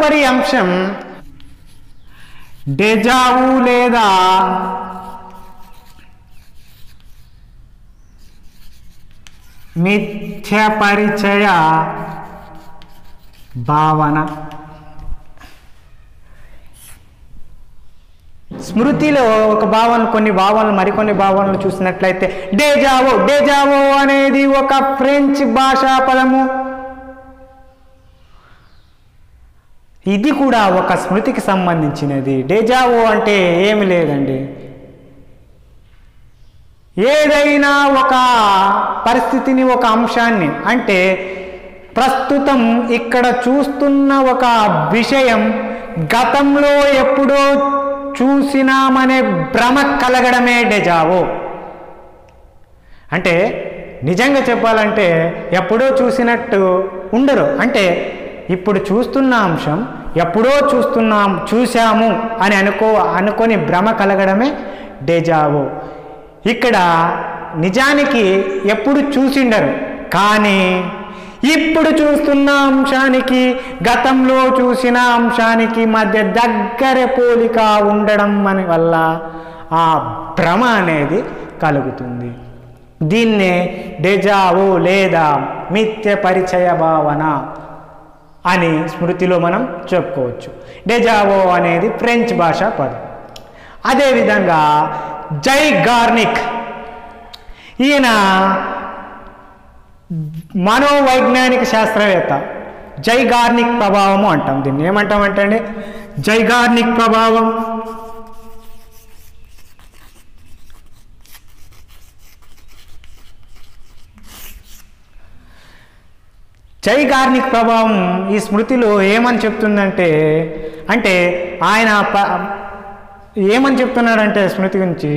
తదుపరి అంశం డెజావు లేదా మిథ్య పరిచయ భావన స్మృతిలో ఒక భావన కొన్ని భావనలు మరికొన్ని భావనలు చూసినట్లయితే డేజావో డేజావో అనేది ఒక ఫ్రెంచ్ భాషా పదము ఇది కూడా ఒక స్మృతికి సంబంధించినది డేజావో అంటే ఏమి లేదండి ఏదైనా ఒక పరిస్థితిని ఒక అంశాన్ని అంటే ప్రస్తుతం ఇక్కడ చూస్తున్న ఒక విషయం గతంలో ఎప్పుడో చూసినామనే భ్రమ కలగడమే డెజావో అంటే నిజంగా చెప్పాలంటే ఎప్పుడో చూసినట్టు ఉండరు అంటే ఇప్పుడు చూస్తున్న అంశం ఎప్పుడో చూస్తున్నాం చూశాము అని అనుకో అనుకొని భ్రమ కలగడమే డెజావో ఇక్కడ నిజానికి ఎప్పుడు చూసిండరు కానీ ఇప్పుడు చూస్తున్న అంశానికి గతంలో చూసిన అంశానికి మధ్య దగ్గర పోలిక ఉండడం అని వల్ల ఆ భ్రమ అనేది కలుగుతుంది దీన్నే డెజావో లేదా మిథ్య పరిచయ భావన అని స్మృతిలో మనం చెప్పుకోవచ్చు డెజావో అనేది ఫ్రెంచ్ భాష పదం అదేవిధంగా జై గార్నిక్ ఈయన మనోవైజ్ఞానిక శాస్త్రవేత్త జైగార్నిక్ ప్రభావము అంటాం దీన్ని ఏమంటామంటే అండి జైగార్నిక్ ప్రభావం జైగార్నిక్ ప్రభావం ఈ స్మృతిలో ఏమని చెప్తుందంటే అంటే ఆయన ప- ఏమని చెప్తున్నాడంటే స్మృతి గురించి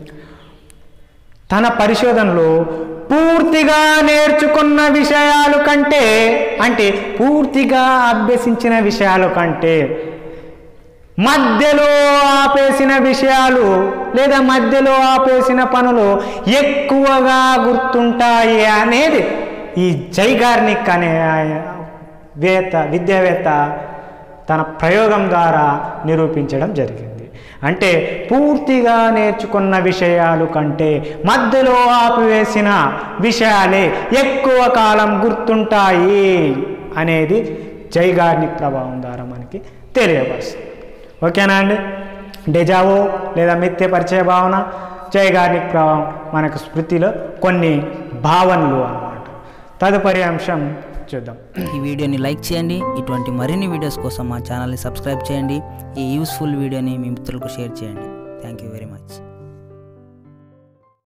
తన పరిశోధనలో పూర్తిగా నేర్చుకున్న విషయాలు కంటే అంటే పూర్తిగా అభ్యసించిన విషయాలు కంటే మధ్యలో ఆపేసిన విషయాలు లేదా మధ్యలో ఆపేసిన పనులు ఎక్కువగా గుర్తుంటాయి అనేది ఈ జైగార్నిక్ అనే ఆయన వేత్త విద్యావేత్త తన ప్రయోగం ద్వారా నిరూపించడం జరిగింది అంటే పూర్తిగా నేర్చుకున్న విషయాలు కంటే మధ్యలో ఆపివేసిన విషయాలే ఎక్కువ కాలం గుర్తుంటాయి అనేది జైగార్నిక్ ప్రభావం ద్వారా మనకి తెలియపరుస్తుంది ఓకేనా అండి డెజావో లేదా మిథ్య పరిచయ భావన జైగార్నిక్ ప్రభావం మనకు స్మృతిలో కొన్ని భావనలు అన్నమాట తదుపరి అంశం చూద్దాం ఈ వీడియోని లైక్ చేయండి ఇటువంటి మరిన్ని వీడియోస్ కోసం మా ఛానల్ని సబ్స్క్రైబ్ చేయండి ఈ యూస్ఫుల్ వీడియోని మీ మిత్రులకు షేర్ చేయండి థ్యాంక్ యూ వెరీ మచ్